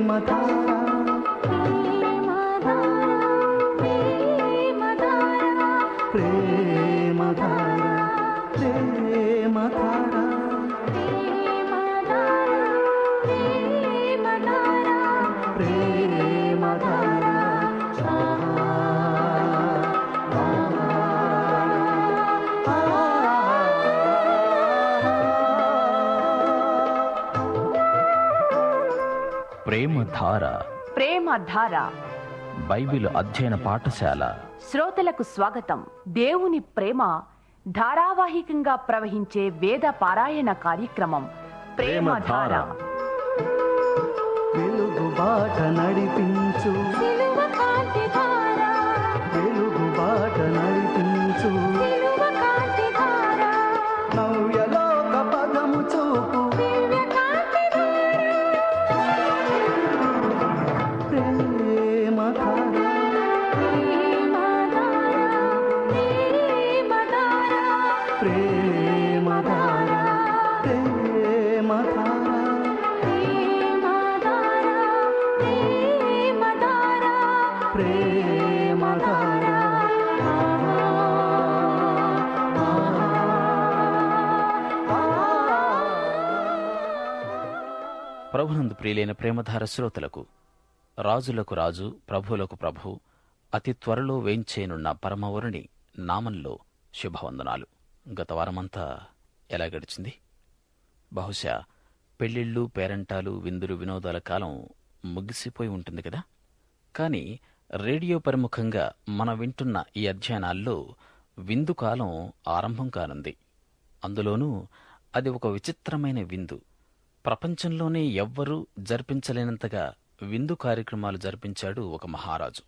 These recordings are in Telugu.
ప్రేమధార ప్రేమధార బైబిల్ అధ్యయన పాఠశాల శ్రోతలకు స్వాగతం దేవుని ప్రేమ ధారావాహికంగా ప్రవహించే వేద పారాయణ కార్యక్రమం ప్రేమధార వెలుగు బాట నడిపించు వెలుగు బాట నడిపించు నవ్యలోక పదము చూపు ప్రేమధార ప్రేమధార ప్రేమధార ప్రేమధార ప్రభునందు ప్రియులైన ప్రేమధార శ్రోతలకు రాజులకు రాజు ప్రభువులకు ప్రభు అతి త్వరలో వేంచేనున్న పరమవరుని నామంలో శుభవందనాలు గత వారమంతా ఎలా గడిచింది బహుశా పెళ్లిళ్ళు పేరంటాలు విందులు వినోదాల కాలం ముగిసిపోయి ఉంటుంది కదా కానీ రేడియో పరిముఖంగా మనం వింటున్న ఈ అధ్యయనాల్లో విందు కాలం ఆరంభం కానుంది అందులోనూ అది ఒక విచిత్రమైన విందు ప్రపంచంలోనే ఎవ్వరూ జరిపించలేనంతగా విందు కార్యక్రమాలు జరిపించాడు ఒక మహారాజు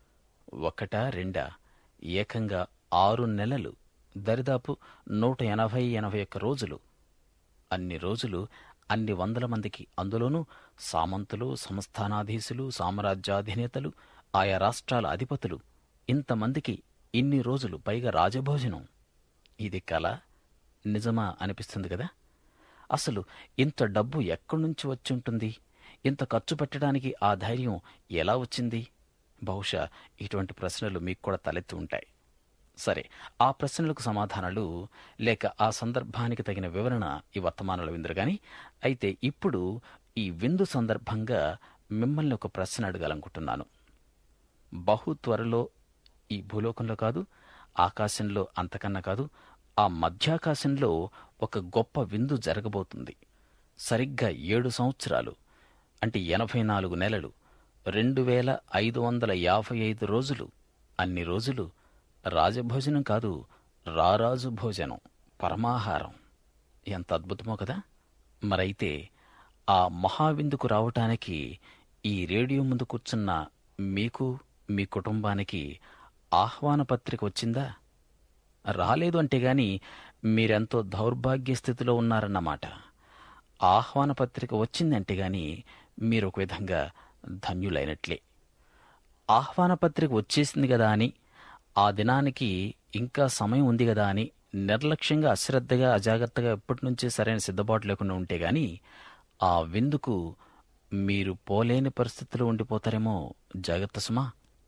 ఒకటా రెండా ఏకంగా ఆరు నెలలు దరిదాపు నూట ఎనభై ఎనభై ఒక్క రోజులు అన్ని రోజులు అన్ని వందల మందికి అందులోనూ సామంతులు సంస్థానాధీశులు సామ్రాజ్యాధినేతలు ఆయా రాష్ట్రాల అధిపతులు ఇంతమందికి ఇన్ని రోజులు పైగా రాజభోజనం ఇది కల నిజమా అనిపిస్తుంది కదా అసలు ఇంత డబ్బు ఎక్కడి నుంచి వచ్చుంటుంది ఇంత ఖర్చు పెట్టడానికి ఆ ధైర్యం ఎలా వచ్చింది బహుశా ఇటువంటి ప్రశ్నలు మీకు కూడా తలెత్తి ఉంటాయి సరే ఆ ప్రశ్నలకు సమాధానాలు లేక ఆ సందర్భానికి తగిన వివరణ ఈ వర్తమానాలు విందరు గాని అయితే ఇప్పుడు ఈ విందు సందర్భంగా మిమ్మల్ని ఒక ప్రశ్న అడగాలనుకుంటున్నాను బహు త్వరలో ఈ భూలోకంలో కాదు ఆకాశంలో అంతకన్నా కాదు ఆ మధ్యాకాశంలో ఒక గొప్ప విందు జరగబోతుంది సరిగ్గా ఏడు సంవత్సరాలు అంటే ఎనభై నాలుగు నెలలు రెండు వేల ఐదు వందల యాభై ఐదు రోజులు అన్ని రోజులు రాజభోజనం కాదు రారాజు భోజనం పరమాహారం ఎంత అద్భుతమో కదా మరైతే ఆ మహావిందుకు రావటానికి ఈ రేడియో ముందు కూర్చున్న మీకు మీ కుటుంబానికి ఆహ్వాన పత్రిక వచ్చిందా రాలేదు అంటే గాని మీరెంతో దౌర్భాగ్య స్థితిలో ఉన్నారన్నమాట ఆహ్వాన పత్రిక వచ్చిందంటే గాని మీరు ఒక విధంగా ధన్యులైనట్లే ఆహ్వాన పత్రిక వచ్చేసింది కదా అని ఆ దినానికి ఇంకా సమయం ఉంది కదా అని నిర్లక్ష్యంగా అశ్రద్ధగా అజాగ్రత్తగా ఎప్పటి నుంచే సరైన సిద్ధపాటు లేకుండా ఉంటే గాని ఆ విందుకు మీరు పోలేని పరిస్థితిలో ఉండిపోతారేమో జాగ్రత్త సుమా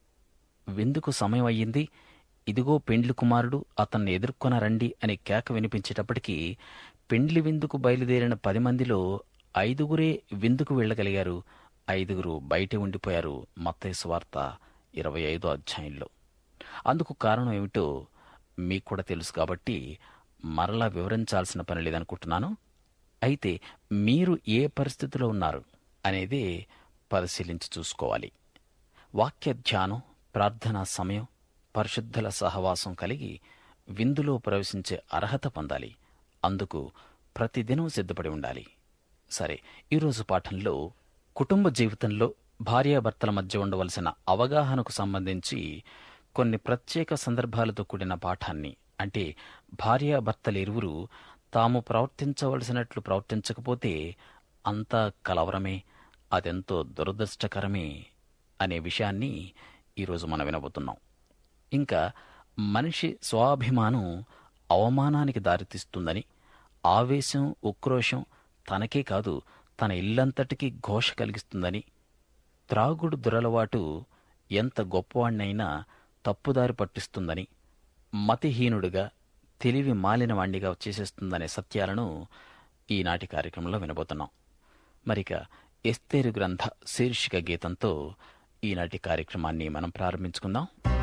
విందుకు సమయం అయ్యింది ఇదిగో పెండ్లి కుమారుడు అతన్ని ఎదుర్కొనరండి అని కేక వినిపించేటప్పటికీ పెండ్లి విందుకు బయలుదేరిన పది మందిలో ఐదుగురే విందుకు వెళ్ళగలిగారు ఐదుగురు బయటే ఉండిపోయారు మత్తయి సువార్త ఇరవై ఐదో అధ్యాయంలో అందుకు కారణం ఏమిటో మీకు కూడా తెలుసు కాబట్టి మరలా వివరించాల్సిన పని లేదనుకుంటున్నాను అయితే మీరు ఏ పరిస్థితిలో ఉన్నారు అనేదే పరిశీలించి చూసుకోవాలి వాక్య ధ్యానం ప్రార్థనా సమయం పరిశుద్ధుల సహవాసం కలిగి విందులో ప్రవేశించే అర్హత పొందాలి అందుకు ప్రతిదినం సిద్ధపడి ఉండాలి సరే ఈరోజు పాఠంలో కుటుంబ జీవితంలో భార్యాభర్తల మధ్య ఉండవలసిన అవగాహనకు సంబంధించి కొన్ని ప్రత్యేక సందర్భాలతో కూడిన పాఠాన్ని అంటే భార్యాభర్తలు ఇరువురు తాము ప్రవర్తించవలసినట్లు ప్రవర్తించకపోతే అంతా కలవరమే అదెంతో దురదృష్టకరమే అనే విషయాన్ని ఈరోజు మనం వినబోతున్నాం ఇంకా మనిషి స్వాభిమానం అవమానానికి దారితీస్తుందని ఆవేశం ఉక్రోషం తనకే కాదు తన ఇల్లంతటికీ ఘోష కలిగిస్తుందని త్రాగుడు దురలవాటు ఎంత గొప్పవాణ్ణైనా తప్పుదారి పట్టిస్తుందని మతిహీనుడిగా తెలివి మాలినవాణ్ణిగా చేసేస్తుందనే సత్యాలను ఈనాటి కార్యక్రమంలో వినబోతున్నాం మరిక ఎస్తేరు గ్రంథ శీర్షిక గీతంతో ఈనాటి కార్యక్రమాన్ని మనం ప్రారంభించుకుందాం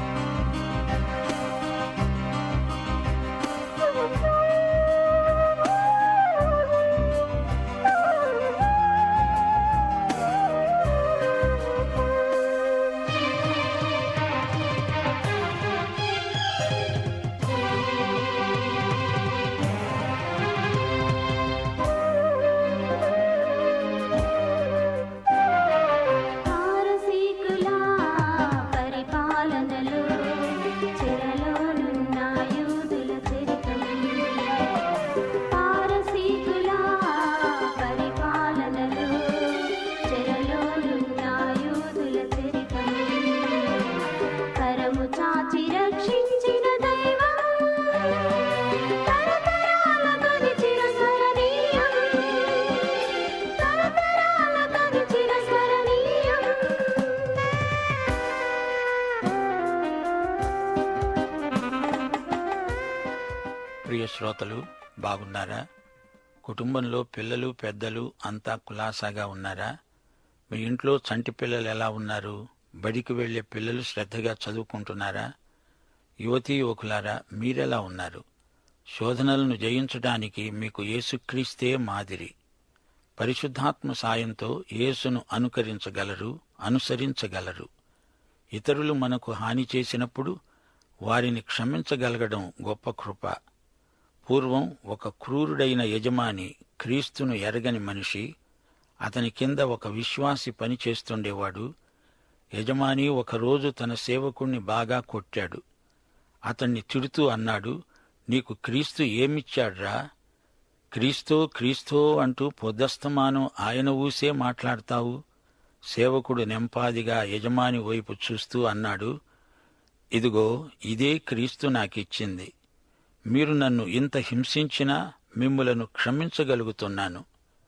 పారసీకుల పరిపాలనలో చెరలోనున్న యూదుల చరిత్రం పారసీకుల పరిపాలనలో చెరలోనున్న యూదుల చరిత్రం కరము చాచి రక్షించిన దైవం తరతరాల కది చిరస్మరణీయం తరతరాల కది చిరస్మరణీయం ప్రియ శ్రోతలు బాగున్నారా కుటుంబంలో పిల్లలు పెద్దలు అంతా కులాసాగా ఉన్నారా మీ ఇంట్లో చంటి పిల్లలు ఎలా ఉన్నారు బడికి వెళ్లే పిల్లలు శ్రద్ధగా చదువుకుంటున్నారా యువతీ యువకులారా మీరెలా ఉన్నారు శోధనలను జయించడానికి మీకు యేసుక్రీస్తే మాదిరి పరిశుద్ధాత్మ సాయంతో యేసును అనుకరించగలరు అనుసరించగలరు ఇతరులు మనకు హాని చేసినప్పుడు వారిని క్షమించగలగడం గొప్ప కృప పూర్వం ఒక క్రూరుడైన యజమాని క్రీస్తును ఎరగని మనిషి అతని కింద ఒక విశ్వాసి పని చేస్తుండేవాడు యజమాని ఒకరోజు తన సేవకుణ్ణి బాగా కొట్టాడు అతన్ని తిడుతూ అన్నాడు నీకు క్రీస్తు ఏమిచ్చాడ్రా క్రీస్తో క్రీస్తో అంటూ పొద్దస్తమానం ఆయన ఊసే మాట్లాడతావు సేవకుడు నెంపాదిగా యజమాని వైపు చూస్తూ అన్నాడు ఇదిగో ఇదే క్రీస్తు నాకిచ్చింది మీరు నన్ను ఇంత హింసించినా మిమ్ములను క్షమించగలుగుతున్నాను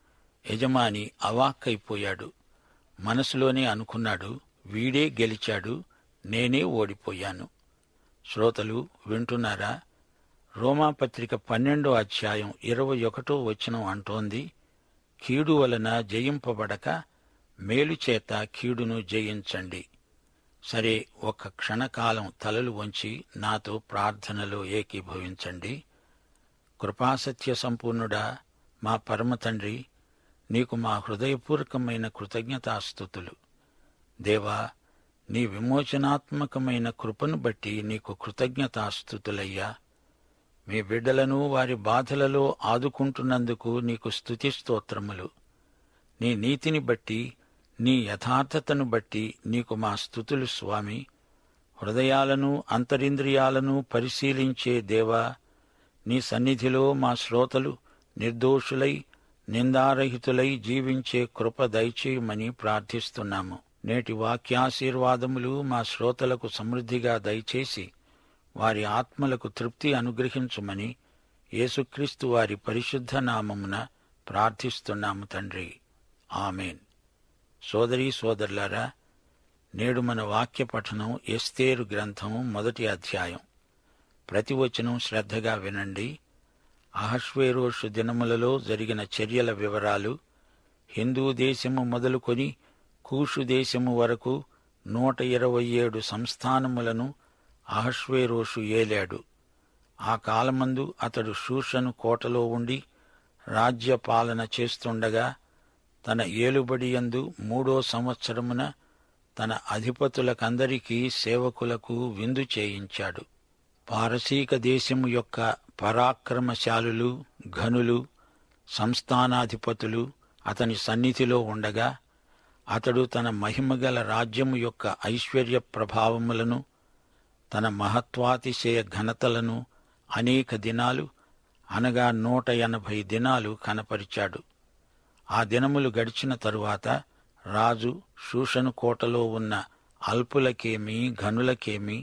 యజమాని అవాక్కైపోయాడు మనసులోనే అనుకున్నాడు వీడే గెలిచాడు నేనే ఓడిపోయాను శ్రోతలు వింటున్నారా రోమాపత్రిక పన్నెండో అధ్యాయం ఇరవై ఒకటో వచనం అంటోంది కీడు వలన జయింపబడక మేలు చేత కీడును జయించండి సరే ఒక క్షణకాలం తలలు వంచి నాతో ప్రార్థనలో ఏకీభవించండి కృపాసత్య సంపూర్ణుడా మా పరమ తండ్రి నీకు మా హృదయపూర్వకమైన కృతజ్ఞతాస్థుతులు దేవా నీ విమోచనాత్మకమైన కృపను బట్టి నీకు కృతజ్ఞతాస్థుతులయ్యా మీ బిడ్డలను వారి బాధలలో ఆదుకుంటున్నందుకు నీకు స్తుతి స్తోత్రములు నీ నీతిని బట్టి నీ యథార్థతను బట్టి నీకు మా స్థుతులు స్వామి హృదయాలను అంతరింద్రియాలను పరిశీలించే దేవా నీ సన్నిధిలో మా శ్రోతలు నిర్దోషులై నిందారహితులై జీవించే కృప దయచేయమని ప్రార్థిస్తున్నాము నేటి వాక్యాశీర్వాదములు మా శ్రోతలకు సమృద్ధిగా దయచేసి వారి ఆత్మలకు తృప్తి అనుగ్రహించుమని యేసుక్రీస్తు వారి పరిశుద్ధ నామమున ప్రార్థిస్తున్నాము తండ్రి ఆమెన్ సోదరీ సోదరులారా నేడు మన వాక్య పఠనం ఎస్తేరు గ్రంథం మొదటి అధ్యాయం ప్రతి వచనం శ్రద్ధగా వినండి అహశ్వేరోషు దినములలో జరిగిన చర్యల వివరాలు హిందూ దేశము మొదలుకొని కూషు దేశము వరకు నూట ఇరవై ఏడు సంస్థానములను అహశ్వేరోషు ఏలాడు ఆ కాలమందు అతడు షూషను కోటలో ఉండి రాజ్య పాలన చేస్తుండగా తన ఏలుబడియందు మూడో సంవత్సరమున తన అధిపతులకందరికీ సేవకులకు విందు చేయించాడు పారసీక దేశము యొక్క పరాక్రమశాలులు ఘనులు సంస్థానాధిపతులు అతని సన్నిధిలో ఉండగా అతడు తన మహిమగల రాజ్యము యొక్క ఐశ్వర్య ప్రభావములను తన మహత్వాతిశయ ఘనతలను అనేక దినాలు అనగా నూట ఎనభై దినాలు కనపరిచాడు ఆ దినములు గడిచిన తరువాత రాజు షూషను కోటలో ఉన్న అల్పులకేమీ ఘనులకేమీ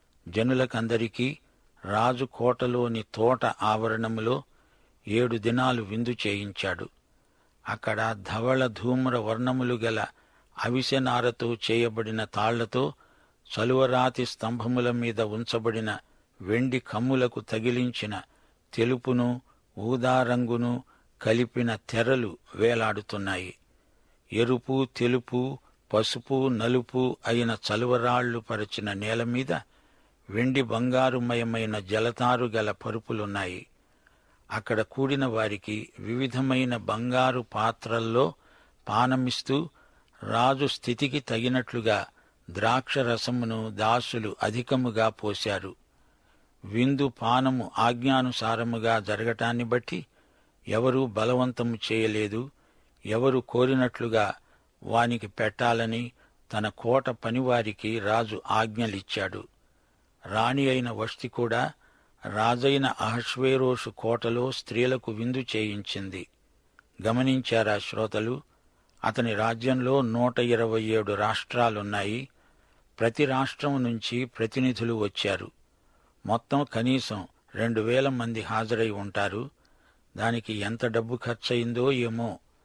జనులకందరికీ రాజు కోటలోని తోట ఆవరణములో ఏడు దినాలు విందు చేయించాడు అక్కడ ధవళ ధూమ్ర వర్ణములు గల అవిసెనారతో చేయబడిన తాళ్లతో చలువరాతి స్తంభముల మీద ఉంచబడిన వెండి కమ్ములకు తగిలించిన తెలుపును ఊదారంగును కలిపిన తెరలు వేలాడుతున్నాయి ఎరుపు తెలుపు పసుపు నలుపు అయిన చలువరాళ్లు పరచిన నేల మీద వెండి బంగారుమయమైన జలతారు గల పరుపులున్నాయి అక్కడ కూడిన వారికి వివిధమైన బంగారు పాత్రల్లో పానమిస్తూ రాజు స్థితికి తగినట్లుగా ద్రాక్ష రసమును దాసులు అధికముగా పోశారు విందు పానము ఆజ్ఞానుసారముగా జరగటాన్ని బట్టి ఎవరూ బలవంతము చేయలేదు ఎవరు కోరినట్లుగా వానికి పెట్టాలని తన కోట పనివారికి రాజు ఆజ్ఞలిచ్చాడు రాణి అయిన వష్టి కూడా రాజైన అహశ్వేరోషు కోటలో స్త్రీలకు విందు చేయించింది గమనించారా శ్రోతలు అతని రాజ్యంలో నూట ఇరవై ఏడు రాష్ట్రాలున్నాయి ప్రతి రాష్ట్రం నుంచి ప్రతినిధులు వచ్చారు మొత్తం కనీసం రెండు వేల మంది హాజరై ఉంటారు దానికి ఎంత డబ్బు ఖర్చయిందో ఏమో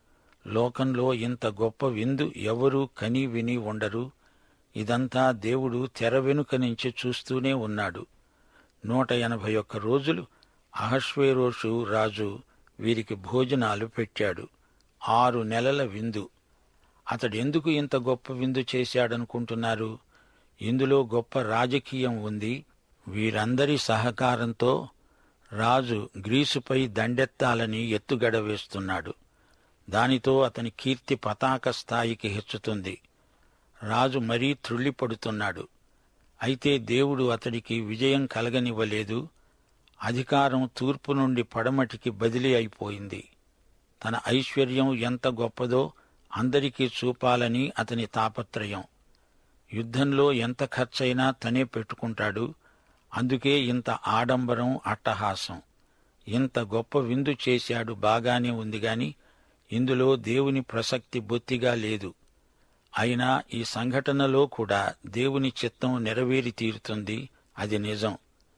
లోకంలో ఇంత గొప్ప విందు ఎవరూ కని విని ఉండరు ఇదంతా దేవుడు తెర వెనుక నుంచి చూస్తూనే ఉన్నాడు నూట ఎనభై ఒక్క రోజులు అహశ్వేరోషు రాజు వీరికి భోజనాలు పెట్టాడు ఆరు నెలల విందు అతడు ఎందుకు ఇంత గొప్ప విందు చేశాడనుకుంటున్నారు ఇందులో గొప్ప రాజకీయం ఉంది వీరందరి సహకారంతో రాజు గ్రీసుపై దండెత్తాలని ఎత్తుగడ వేస్తున్నాడు దానితో అతని కీర్తి పతాక స్థాయికి హెచ్చుతుంది రాజు మరీ త్రుళ్ళిపడుతున్నాడు అయితే దేవుడు అతడికి విజయం కలగనివ్వలేదు అధికారం తూర్పు నుండి పడమటికి బదిలీ అయిపోయింది తన ఐశ్వర్యం ఎంత గొప్పదో అందరికీ చూపాలని అతని తాపత్రయం యుద్ధంలో ఎంత ఖర్చైనా తనే పెట్టుకుంటాడు అందుకే ఇంత ఆడంబరం అట్టహాసం ఇంత గొప్ప విందు చేశాడు బాగానే ఉంది గాని ఇందులో దేవుని ప్రసక్తి బొత్తిగా లేదు అయినా ఈ సంఘటనలో కూడా దేవుని చిత్తం నెరవేరి తీరుతుంది అది నిజం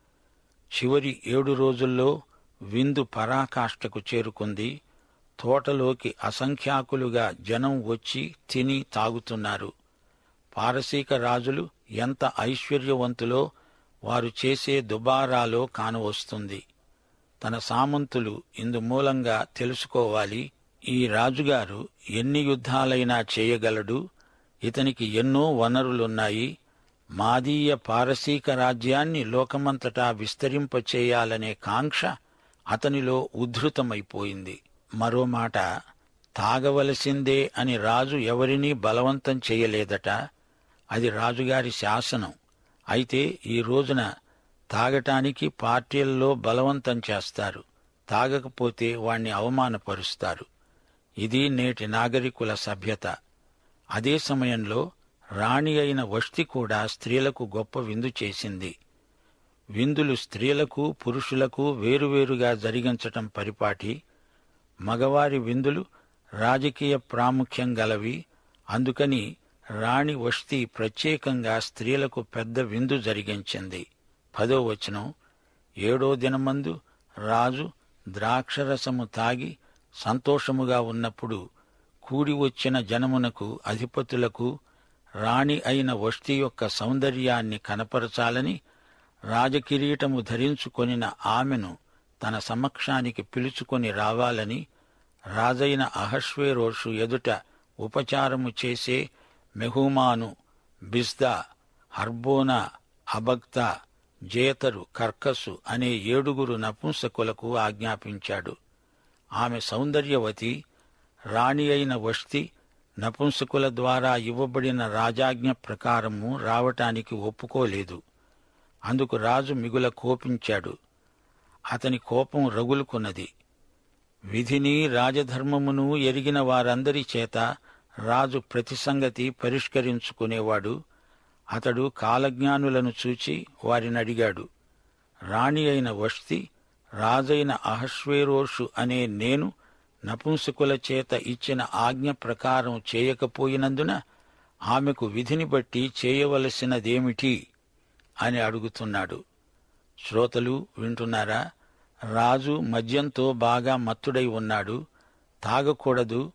చివరి ఏడు రోజుల్లో విందు పరాకాష్ఠకు చేరుకుంది తోటలోకి అసంఖ్యాకులుగా జనం వచ్చి తిని తాగుతున్నారు పారసీక రాజులు ఎంత ఐశ్వర్యవంతులో వారు చేసే దుబారాలో కానవస్తుంది తన సామంతులు ఇందు మూలంగా తెలుసుకోవాలి ఈ రాజుగారు ఎన్ని యుద్ధాలైనా చేయగలడు ఇతనికి ఎన్నో వనరులున్నాయి మాదీయ పారసీక రాజ్యాన్ని లోకమంతటా విస్తరింపచేయాలనే కాంక్ష అతనిలో ఉద్ధృతమైపోయింది మరో మాట తాగవలసిందే అని రాజు ఎవరినీ బలవంతం చేయలేదట అది రాజుగారి శాసనం అయితే ఈ రోజున తాగటానికి పార్టీల్లో బలవంతం చేస్తారు తాగకపోతే వాణ్ణి అవమానపరుస్తారు ఇది నేటి నాగరికుల సభ్యత అదే సమయంలో రాణి అయిన వష్టి కూడా స్త్రీలకు గొప్ప విందు చేసింది విందులు స్త్రీలకు పురుషులకు వేరువేరుగా జరిగించటం పరిపాటి మగవారి విందులు రాజకీయ ప్రాముఖ్యం గలవి అందుకని రాణి వష్తి ప్రత్యేకంగా స్త్రీలకు పెద్ద విందు జరిగించింది పదో వచనం ఏడో దినమందు రాజు ద్రాక్షరసము తాగి సంతోషముగా ఉన్నప్పుడు కూడి వచ్చిన జనమునకు అధిపతులకు రాణి అయిన వష్టి యొక్క సౌందర్యాన్ని కనపరచాలని రాజకిరీటము ధరించుకొనిన ఆమెను తన సమక్షానికి పిలుచుకొని రావాలని రాజైన అహశ్వేరోషు ఎదుట ఉపచారము చేసే మెహుమాను బిజ్దా హర్బోనా అబక్త జేతరు కర్కసు అనే ఏడుగురు నపుంసకులకు ఆజ్ఞాపించాడు ఆమె సౌందర్యవతి రాణి అయిన వష్తి నపుంసకుల ద్వారా ఇవ్వబడిన రాజాజ్ఞ ప్రకారము రావటానికి ఒప్పుకోలేదు అందుకు రాజు మిగుల కోపించాడు అతని కోపం రగులుకున్నది విధిని రాజధర్మమును ఎరిగిన వారందరి చేత రాజు ప్రతి సంగతి పరిష్కరించుకునేవాడు అతడు కాలజ్ఞానులను చూచి వారిని అడిగాడు రాణి అయిన వష్తి రాజైన అహశ్వేరోషు అనే నేను నపుంసకుల చేత ఇచ్చిన ఆజ్ఞ ప్రకారం చేయకపోయినందున ఆమెకు విధిని బట్టి చేయవలసినదేమిటి అని అడుగుతున్నాడు శ్రోతలు వింటున్నారా రాజు మద్యంతో బాగా మత్తుడై ఉన్నాడు తాగకూడదు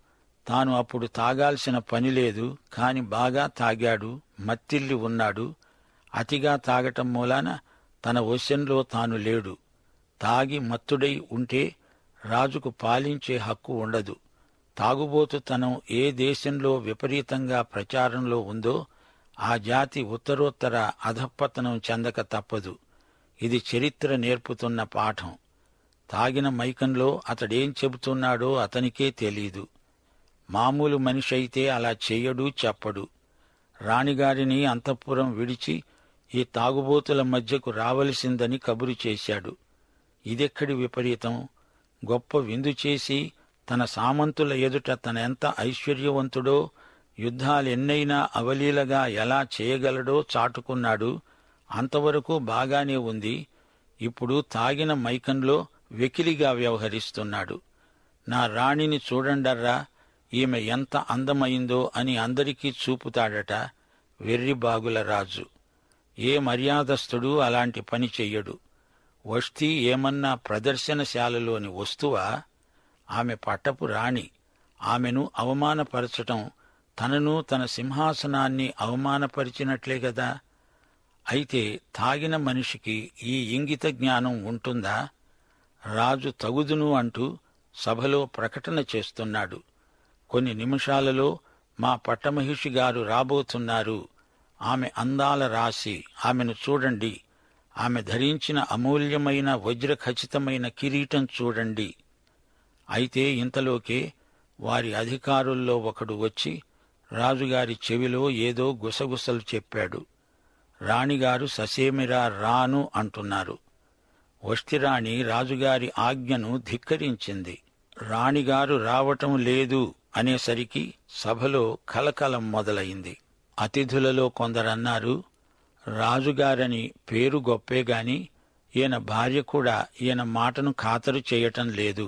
తాను అప్పుడు తాగాల్సిన పని లేదు కాని బాగా తాగాడు మత్తిల్లి ఉన్నాడు అతిగా తాగటం మూలాన తన వశంలో తాను లేడు తాగి మత్తుడై ఉంటే రాజుకు పాలించే హక్కు ఉండదు తాగుబోతుతనం ఏ దేశంలో విపరీతంగా ప్రచారంలో ఉందో ఆ జాతి ఉత్తరోత్తర అధపతనం చెందక తప్పదు ఇది చరిత్ర నేర్పుతున్న పాఠం తాగిన మైకంలో అతడేం చెబుతున్నాడో అతనికే తెలీదు మామూలు మనిషి అయితే అలా చెయ్యడు చెప్పడు రాణిగారిని అంతఃపురం విడిచి ఈ తాగుబోతుల మధ్యకు రావలసిందని కబురు చేశాడు ఇదెక్కడి విపరీతం గొప్ప విందు చేసి తన సామంతుల ఎదుట తనెంత ఐశ్వర్యవంతుడో యుద్ధాలెన్నైనా అవలీలగా ఎలా చేయగలడో చాటుకున్నాడు అంతవరకు బాగానే ఉంది ఇప్పుడు తాగిన మైకంలో వెకిలిగా వ్యవహరిస్తున్నాడు నా రాణిని చూడండర్రా ఈమె ఎంత అందమైందో అని అందరికీ చూపుతాడట వెర్రిబాగుల రాజు ఏ మర్యాదస్థుడు అలాంటి పని చెయ్యడు వష్టి ఏమన్నా ప్రదర్శనశాలలోని వస్తువా ఆమె పట్టపు రాణి ఆమెను అవమానపరచటం తనను తన సింహాసనాన్ని అవమానపరిచినట్లే గదా అయితే తాగిన మనిషికి ఈ ఇంగిత జ్ఞానం ఉంటుందా రాజు తగుదును అంటూ సభలో ప్రకటన చేస్తున్నాడు కొన్ని నిమిషాలలో మా పట్టమహిషి గారు రాబోతున్నారు ఆమె అందాల రాశి ఆమెను చూడండి ఆమె ధరించిన అమూల్యమైన వజ్ర ఖచ్చితమైన కిరీటం చూడండి అయితే ఇంతలోకే వారి అధికారుల్లో ఒకడు వచ్చి రాజుగారి చెవిలో ఏదో గుసగుసలు చెప్పాడు రాణిగారు ససేమిరా రాను అంటున్నారు వష్టిరాణి రాజుగారి ఆజ్ఞను ధిక్కరించింది రాణిగారు రావటం లేదు అనేసరికి సభలో కలకలం మొదలైంది అతిథులలో కొందరన్నారు రాజుగారని పేరు గొప్పే గాని ఈయన భార్య కూడా ఈయన మాటను ఖాతరు చేయటం లేదు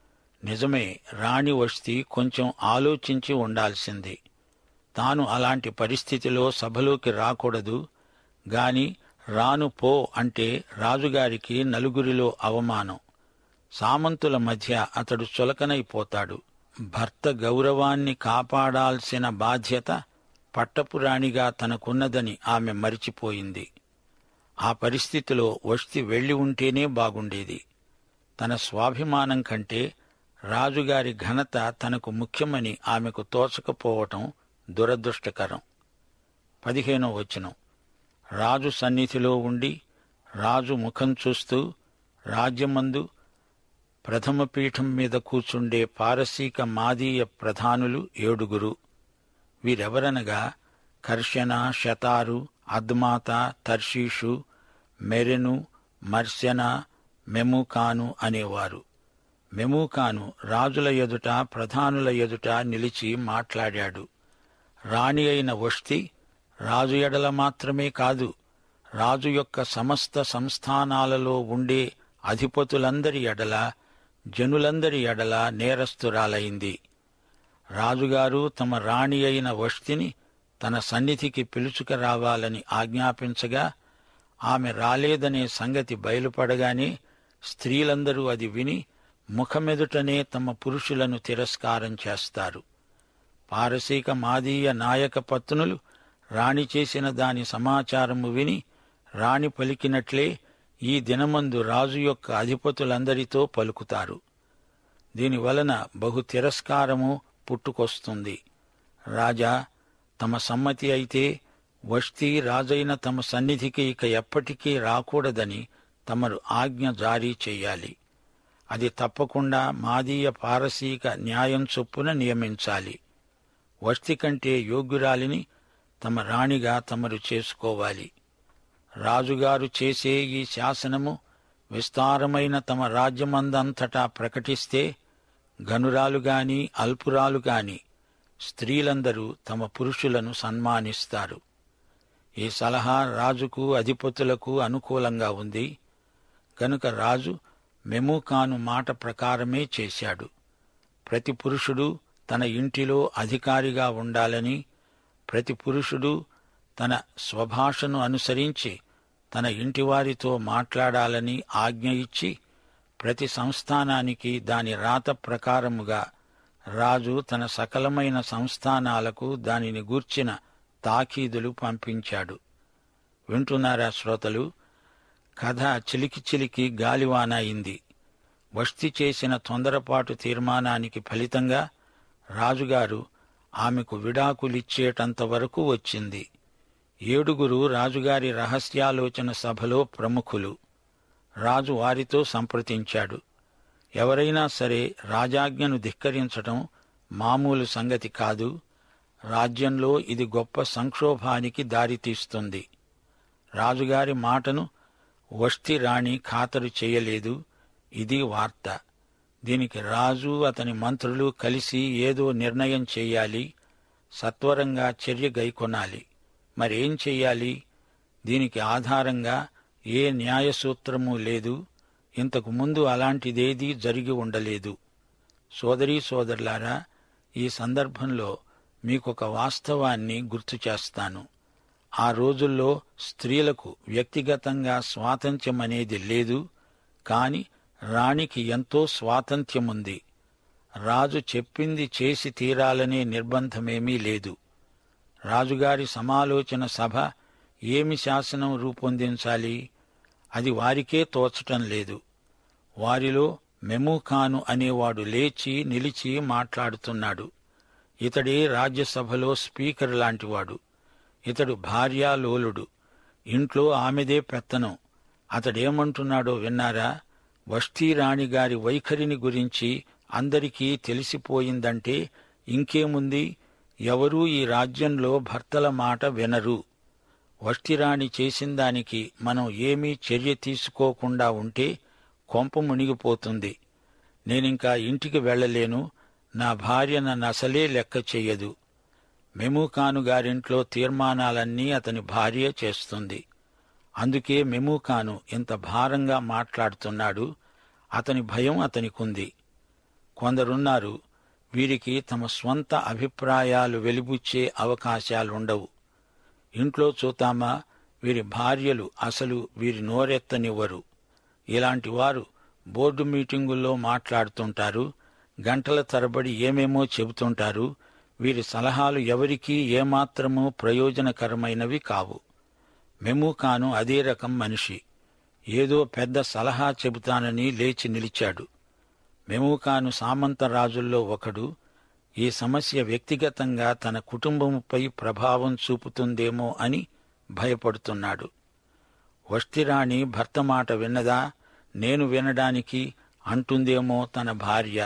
నిజమే రాణి వస్తి కొంచెం ఆలోచించి ఉండాల్సింది తాను అలాంటి పరిస్థితిలో సభలోకి రాకూడదు గాని రాను పో అంటే రాజుగారికి నలుగురిలో అవమానం సామంతుల మధ్య అతడు చులకనైపోతాడు భర్త గౌరవాన్ని కాపాడాల్సిన బాధ్యత పట్టపురాణిగా తనకున్నదని ఆమె మరిచిపోయింది ఆ పరిస్థితిలో వష్టి వెళ్లి ఉంటేనే బాగుండేది తన స్వాభిమానం కంటే రాజుగారి ఘనత తనకు ముఖ్యమని ఆమెకు తోచకపోవటం దురదృష్టకరం పదిహేనో వచనం రాజు సన్నిధిలో ఉండి రాజు ముఖం చూస్తూ రాజ్యమందు ప్రథమ పీఠం మీద కూర్చుండే పారసీక మాదీయ ప్రధానులు ఏడుగురు వీరెవరనగా కర్షణ శతారు అద్మాత తర్షీషు మెరెను మర్శన మెముకాను అనేవారు మెముకాను రాజుల ఎదుట ప్రధానుల ఎదుట నిలిచి మాట్లాడాడు రాణి అయిన వష్టి రాజు ఎడల మాత్రమే కాదు రాజు యొక్క సమస్త సంస్థానాలలో ఉండే అధిపతులందరి ఎడల జనులందరి ఎడల నేరస్తురాలైంది రాజుగారు తమ రాణి అయిన వష్టిని తన సన్నిధికి పిలుచుక రావాలని ఆజ్ఞాపించగా ఆమె రాలేదనే సంగతి బయలుపడగానే స్త్రీలందరూ అది విని ముఖమెదుటనే తమ పురుషులను తిరస్కారం చేస్తారు పారసీక మాదీయ నాయక పత్నులు రాణి చేసిన దాని సమాచారము విని రాణి పలికినట్లే ఈ దినమందు రాజు యొక్క అధిపతులందరితో పలుకుతారు దీనివలన బహు తిరస్కారము పుట్టుకొస్తుంది రాజా తమ సమ్మతి అయితే వష్తి రాజైన తమ సన్నిధికి ఇక ఎప్పటికీ రాకూడదని తమరు ఆజ్ఞ జారీ చెయ్యాలి అది తప్పకుండా మాదీయ పారసీక న్యాయం చొప్పున నియమించాలి వష్టి కంటే యోగ్యురాలిని తమ రాణిగా తమరు చేసుకోవాలి రాజుగారు చేసే ఈ శాసనము విస్తారమైన తమ రాజ్యమందంతటా ప్రకటిస్తే గనురాలు గాని అల్పురాలు గాని స్త్రీలందరూ తమ పురుషులను సన్మానిస్తారు ఈ సలహా రాజుకు అధిపతులకు అనుకూలంగా ఉంది కనుక రాజు మెముకాను మాట ప్రకారమే చేశాడు ప్రతి పురుషుడు తన ఇంటిలో అధికారిగా ఉండాలని ప్రతి పురుషుడు తన స్వభాషను అనుసరించి తన ఇంటివారితో మాట్లాడాలని ఆజ్ఞ ఇచ్చి ప్రతి సంస్థానానికి దాని రాత ప్రకారముగా రాజు తన సకలమైన సంస్థానాలకు దానిని గూర్చిన తాకీదులు పంపించాడు వింటున్నారా శ్రోతలు కథ చిలికి చిలికి గాలివాన అయింది వస్తి చేసిన తొందరపాటు తీర్మానానికి ఫలితంగా రాజుగారు ఆమెకు విడాకులిచ్చేటంత వరకు వచ్చింది ఏడుగురు రాజుగారి రహస్యాలోచన సభలో ప్రముఖులు రాజు వారితో సంప్రదించాడు ఎవరైనా సరే రాజాజ్ఞను ధిక్కరించటం మామూలు సంగతి కాదు రాజ్యంలో ఇది గొప్ప సంక్షోభానికి దారితీస్తుంది రాజుగారి మాటను వష్టి రాణి ఖాతరు చేయలేదు ఇది వార్త దీనికి రాజు అతని మంత్రులు కలిసి ఏదో నిర్ణయం చేయాలి సత్వరంగా చర్య గైకొనాలి మరేం చెయ్యాలి దీనికి ఆధారంగా ఏ న్యాయసూత్రము లేదు ఇంతకు ముందు అలాంటిదేదీ జరిగి ఉండలేదు సోదరీ సోదరులారా ఈ సందర్భంలో మీకొక వాస్తవాన్ని గుర్తు చేస్తాను ఆ రోజుల్లో స్త్రీలకు వ్యక్తిగతంగా స్వాతంత్ర్యం అనేది లేదు కాని రాణికి ఎంతో స్వాతంత్ర్యముంది రాజు చెప్పింది చేసి తీరాలనే నిర్బంధమేమీ లేదు రాజుగారి సమాలోచన సభ ఏమి శాసనం రూపొందించాలి అది వారికే తోచటం లేదు వారిలో మెమూఖాను అనేవాడు లేచి నిలిచి మాట్లాడుతున్నాడు ఇతడే రాజ్యసభలో స్పీకర్ లాంటివాడు ఇతడు భార్యాలోలుడు ఇంట్లో ఆమెదే పెత్తనం అతడేమంటున్నాడో విన్నారా వష్టీరాణి గారి వైఖరిని గురించి అందరికీ తెలిసిపోయిందంటే ఇంకేముంది ఎవరూ ఈ రాజ్యంలో భర్తల మాట వినరు వష్టిరాణి చేసిన దానికి మనం ఏమీ చర్య తీసుకోకుండా ఉంటే కొంప మునిగిపోతుంది నేనింకా ఇంటికి వెళ్ళలేను నా భార్య నన్ను అసలే లెక్క చెయ్యదు మెమూకాను గారింట్లో తీర్మానాలన్నీ అతని భార్య చేస్తుంది అందుకే మెమూకాను ఇంత భారంగా మాట్లాడుతున్నాడు అతని భయం అతనికుంది కొందరున్నారు వీరికి తమ స్వంత అభిప్రాయాలు వెలిబుచ్చే అవకాశాలుండవు ఇంట్లో చూతామా వీరి భార్యలు అసలు వీరి నోరెత్తనివ్వరు ఇలాంటి వారు బోర్డు మీటింగుల్లో మాట్లాడుతుంటారు గంటల తరబడి ఏమేమో చెబుతుంటారు వీరి సలహాలు ఎవరికీ ఏమాత్రమూ ప్రయోజనకరమైనవి కావు మెమూకాను అదే రకం మనిషి ఏదో పెద్ద సలహా చెబుతానని లేచి నిలిచాడు మెమూకాను సామంతరాజుల్లో ఒకడు ఈ సమస్య వ్యక్తిగతంగా తన కుటుంబముపై ప్రభావం చూపుతుందేమో అని భయపడుతున్నాడు వష్టిరాణి భర్త మాట విన్నదా నేను వినడానికి అంటుందేమో తన భార్య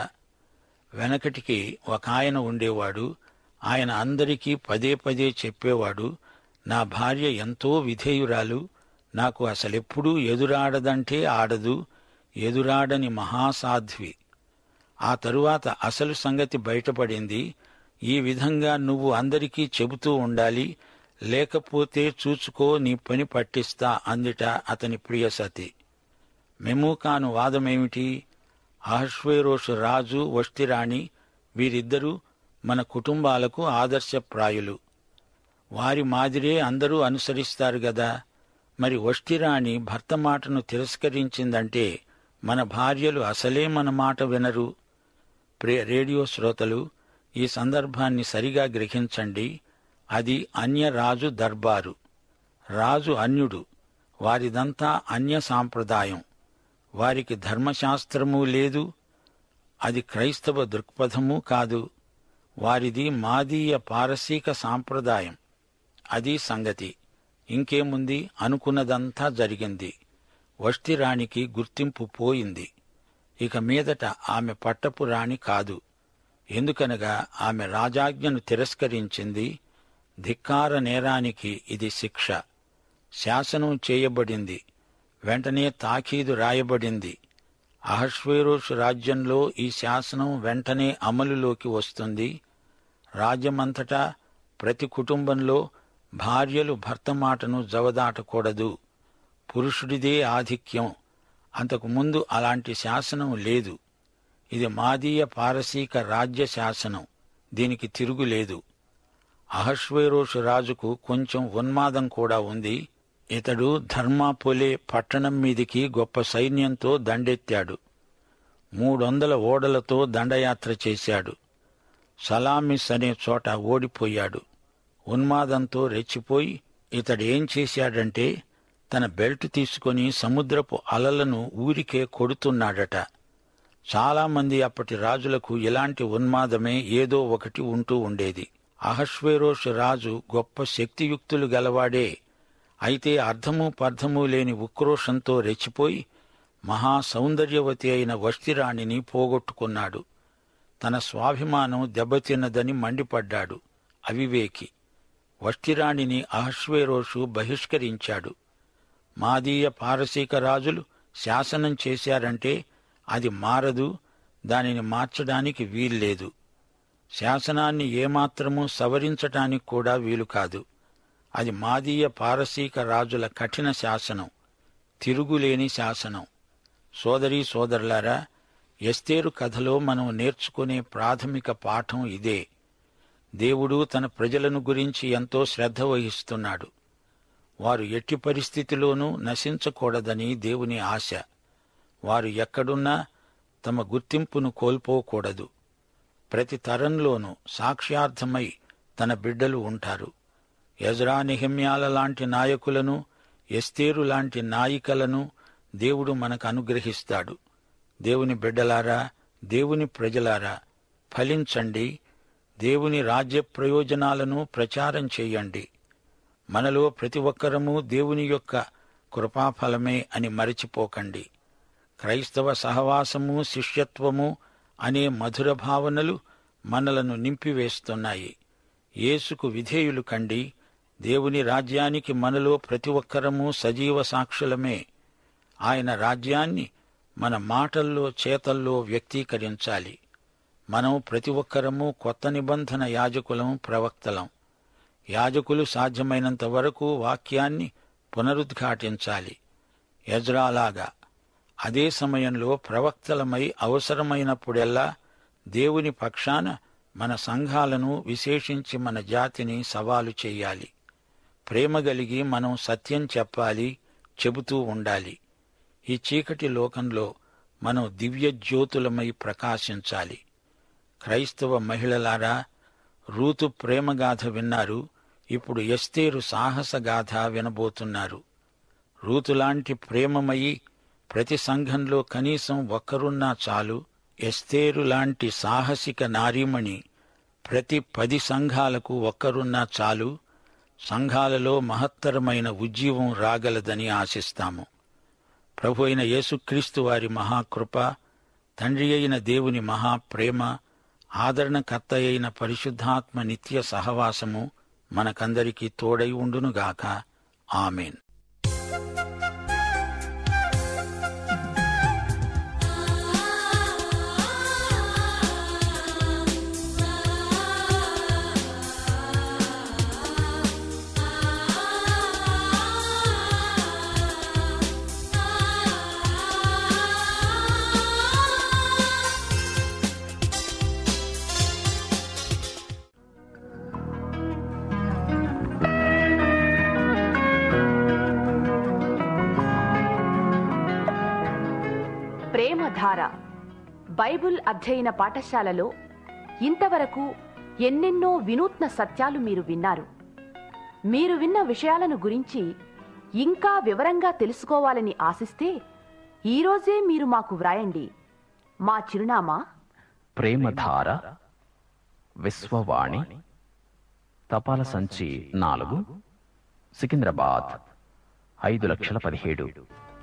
వెనకటికి ఒక ఆయన ఉండేవాడు ఆయన అందరికీ పదే పదే చెప్పేవాడు నా భార్య ఎంతో విధేయురాలు నాకు అసలెప్పుడూ ఎదురాడదంటే ఆడదు ఎదురాడని మహాసాధ్వి ఆ తరువాత అసలు సంగతి బయటపడింది ఈ విధంగా నువ్వు అందరికీ చెబుతూ ఉండాలి లేకపోతే చూచుకో నీ పని పట్టిస్తా అందిట అతని ప్రియసతి మెమూకాను వాదమేమిటి అహశ్వేరోషు రాజు వష్టిరాణి వీరిద్దరూ మన కుటుంబాలకు ఆదర్శప్రాయులు వారి మాదిరే అందరూ అనుసరిస్తారు గదా మరి వష్టిరాణి భర్త మాటను తిరస్కరించిందంటే మన భార్యలు అసలే మన మాట వినరు ప్రియ రేడియో శ్రోతలు ఈ సందర్భాన్ని సరిగా గ్రహించండి అది అన్య రాజు దర్బారు రాజు అన్యుడు వారిదంతా అన్య సాంప్రదాయం వారికి ధర్మశాస్త్రమూ లేదు అది క్రైస్తవ దృక్పథమూ కాదు వారిది మాదీయ పారసీక సాంప్రదాయం అది సంగతి ఇంకేముంది అనుకున్నదంతా జరిగింది వష్టిరాణికి గుర్తింపు పోయింది ఇక మీదట ఆమె పట్టపు రాణి కాదు ఎందుకనగా ఆమె రాజాజ్ఞను తిరస్కరించింది ధిక్కార నేరానికి ఇది శిక్ష శాసనం చేయబడింది వెంటనే తాకీదు రాయబడింది అహశ్వేరోషు రాజ్యంలో ఈ శాసనం వెంటనే అమలులోకి వస్తుంది రాజ్యమంతటా ప్రతి కుటుంబంలో భార్యలు భర్త మాటను జవదాటకూడదు పురుషుడిదే ఆధిక్యం అంతకు ముందు అలాంటి శాసనం లేదు ఇది మాదీయ పారసీక రాజ్య శాసనం దీనికి తిరుగులేదు అహశ్వేరోషు రాజుకు కొంచెం ఉన్మాదం కూడా ఉంది ఇతడు ధర్మాపొలే పట్టణం మీదికి గొప్ప సైన్యంతో దండెత్తాడు మూడొందల ఓడలతో దండయాత్ర చేశాడు సలామిస్ అనే చోట ఓడిపోయాడు ఉన్మాదంతో రెచ్చిపోయి ఇతడేం చేశాడంటే తన బెల్ట్ తీసుకొని సముద్రపు అలలను ఊరికే కొడుతున్నాడట చాలామంది అప్పటి రాజులకు ఇలాంటి ఉన్మాదమే ఏదో ఒకటి ఉంటూ ఉండేది అహశ్వేరోషు రాజు గొప్ప శక్తియుక్తులు గలవాడే అయితే అర్థము పర్థము లేని ఉక్రోషంతో రెచ్చిపోయి మహా సౌందర్యవతి అయిన వష్టిరాణిని పోగొట్టుకున్నాడు తన స్వాభిమానం దెబ్బతిన్నదని మండిపడ్డాడు అవివేకి వష్టిరాణిని అహశ్వేరోషు బహిష్కరించాడు మాదీయ పారసీక రాజులు శాసనం చేశారంటే అది మారదు దానిని మార్చడానికి వీల్లేదు శాసనాన్ని ఏమాత్రమూ సవరించటానికి కూడా వీలు కాదు అది మాదీయ పారసీక రాజుల కఠిన శాసనం తిరుగులేని శాసనం సోదరీ సోదరులారా ఎస్తేరు కథలో మనం నేర్చుకునే ప్రాథమిక పాఠం ఇదే దేవుడు తన ప్రజలను గురించి ఎంతో శ్రద్ధ వహిస్తున్నాడు వారు ఎట్టి పరిస్థితిలోనూ నశించకూడదని దేవుని ఆశ వారు ఎక్కడున్నా తమ గుర్తింపును కోల్పోకూడదు ప్రతి తరంలోనూ సాక్ష్యార్థమై తన బిడ్డలు ఉంటారు యజ్రా నిహిమ్యాల లాంటి నాయకులను ఎస్తేరు లాంటి నాయికలను దేవుడు మనకు అనుగ్రహిస్తాడు దేవుని బిడ్డలారా దేవుని ప్రజలారా ఫలించండి దేవుని రాజ్య ప్రయోజనాలను ప్రచారం చేయండి మనలో ప్రతి ఒక్కరము దేవుని యొక్క కృపాఫలమే అని మరచిపోకండి క్రైస్తవ సహవాసము శిష్యత్వము అనే మధుర భావనలు మనలను నింపివేస్తున్నాయి యేసుకు విధేయులు కండి దేవుని రాజ్యానికి మనలో ప్రతి ఒక్కరము సజీవ సాక్షులమే ఆయన రాజ్యాన్ని మన మాటల్లో చేతల్లో వ్యక్తీకరించాలి మనం ప్రతి ఒక్కరము కొత్త నిబంధన యాజకులం ప్రవక్తలం యాజకులు సాధ్యమైనంత వరకు వాక్యాన్ని పునరుద్ఘాటించాలి యజ్రాలాగా అదే సమయంలో ప్రవక్తలమై అవసరమైనప్పుడెల్లా దేవుని పక్షాన మన సంఘాలను విశేషించి మన జాతిని సవాలు చెయ్యాలి ప్రేమ గలిగి మనం సత్యం చెప్పాలి చెబుతూ ఉండాలి ఈ చీకటి లోకంలో మనం దివ్య జ్యోతులమై ప్రకాశించాలి క్రైస్తవ మహిళలారా రూతు ప్రేమగాథ విన్నారు ఇప్పుడు ఎస్తేరు సాహసగాథ వినబోతున్నారు రూతులాంటి ప్రేమమయి ప్రతి సంఘంలో కనీసం ఒక్కరున్నా చాలు ఎస్తేరు లాంటి సాహసిక నారీమణి ప్రతి పది సంఘాలకు ఒక్కరున్నా చాలు సంఘాలలో మహత్తరమైన ఉజ్జీవం రాగలదని ఆశిస్తాము ప్రభు అయిన యేసుక్రీస్తు వారి మహాకృప తండ్రి అయిన దేవుని మహాప్రేమ ఆదరణకర్త అయిన పరిశుద్ధాత్మ నిత్య సహవాసము మనకందరికీ తోడై ఉండునుగాక ఆమెన్ ప్రేమధార బైబుల్ అధ్యయన పాఠశాలలో ఇంతవరకు ఎన్నెన్నో వినూత్న సత్యాలు మీరు విన్నారు మీరు విన్న విషయాలను గురించి ఇంకా వివరంగా తెలుసుకోవాలని ఆశిస్తే ఈరోజే మీరు మాకు వ్రాయండి మా చిరునామా ప్రేమధార విశ్వవాణి తపాల సంచి నాలుగు సికింద్రాబాద్ ఐదు లక్షల పదిహేడు